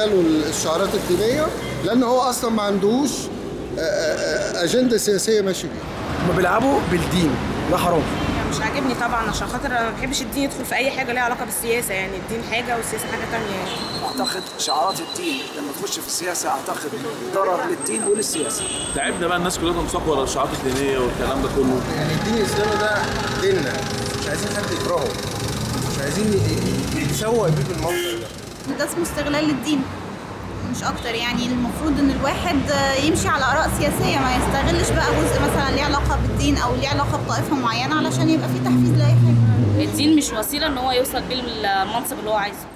ادخاله الشعارات الدينيه لان هو اصلا ما عندوش آه، آه، اجنده سياسيه ماشي بيها هما بيلعبوا بالدين ده حرام مش عاجبني طبعا عشان خاطر انا ما بحبش الدين يدخل في اي حاجه ليها علاقه بالسياسه يعني الدين حاجه والسياسه حاجه تانية يعني اعتقد شعارات الدين لما تخش في السياسه اعتقد ضرر للدين وللسياسه تعبنا بقى الناس كلها تنساق ورا الشعارات الدينيه والكلام ده كله يعني الدين الاسلامي ده ديننا مش عايزين حد يكرهه مش عايزين يتسوق بيه بالمنظر ده ده اسمه استغلال للدين مش اكتر يعني المفروض ان الواحد يمشي على اراء سياسيه ما يستغلش بقى جزء مثلا ليه علاقه بالدين او ليه علاقه بطائفه معينه علشان يبقى في تحفيز لاي حاجه الدين مش وسيله ان هو يوصل بيه المنصب اللي هو عايزه